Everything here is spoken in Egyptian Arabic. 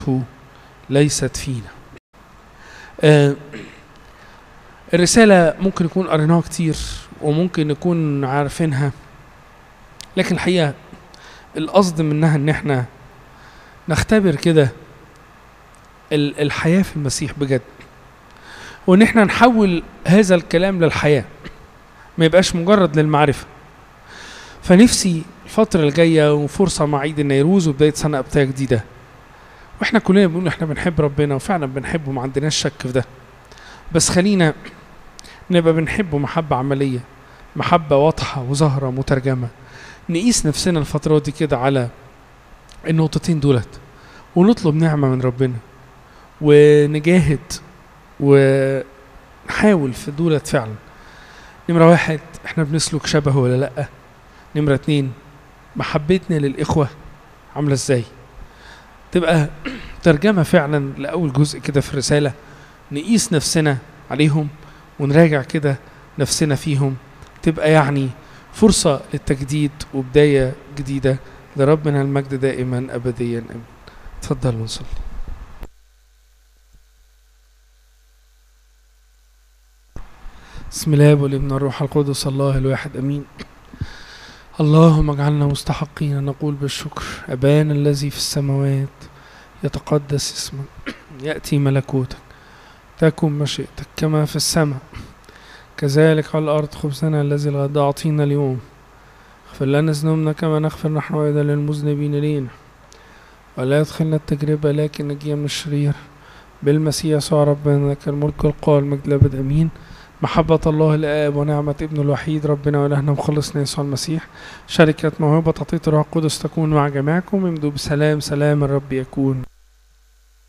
ليست فينا آه الرسالة ممكن يكون قريناها كتير وممكن نكون عارفينها لكن الحقيقة القصد منها ان احنا نختبر كده ال- الحياة في المسيح بجد وان احنا نحول هذا الكلام للحياة ما يبقاش مجرد للمعرفة فنفسي الفترة الجاية وفرصة مع عيد النيروز وبداية سنة قبطية جديدة واحنا كلنا بنقول احنا بنحب ربنا وفعلا بنحبه ما عندناش شك في ده بس خلينا نبقى بنحبه محبة عملية محبة واضحة وظاهرة مترجمة نقيس نفسنا الفترات دي كده على النقطتين دولت ونطلب نعمة من ربنا ونجاهد ونحاول في دولت فعلا نمرة واحد احنا بنسلك شبهه ولا لأ نمرة اتنين محبتنا للإخوة عاملة ازاي تبقى ترجمة فعلا لأول جزء كده في الرسالة نقيس نفسنا عليهم ونراجع كده نفسنا فيهم تبقى يعني فرصة للتجديد وبداية جديدة لربنا المجد دائما أبديا أمين تفضل ونصلي بسم الله والابن والروح القدس الله الواحد امين اللهم اجعلنا مستحقين أن نقول بالشكر ابانا الذي في السماوات يتقدس اسمك ياتي ملكوتك تكن مشيئتك كما في السماء كذلك على الارض خبزنا الذي الغد اعطينا اليوم اغفر لنا ذنوبنا كما نغفر نحن ايضا للمذنبين لينا ولا يدخلنا التجربه لكن نجينا من الشرير بالمسيح يسوع ربنا لك الملك والقوة والمجد الأبد أمين محبة الله الآب ونعمة ابن الوحيد ربنا وإلهنا ومخلصنا يسوع المسيح شركة موهبة عطية الروح القدس تكون مع جميعكم امضوا بسلام سلام الرب يكون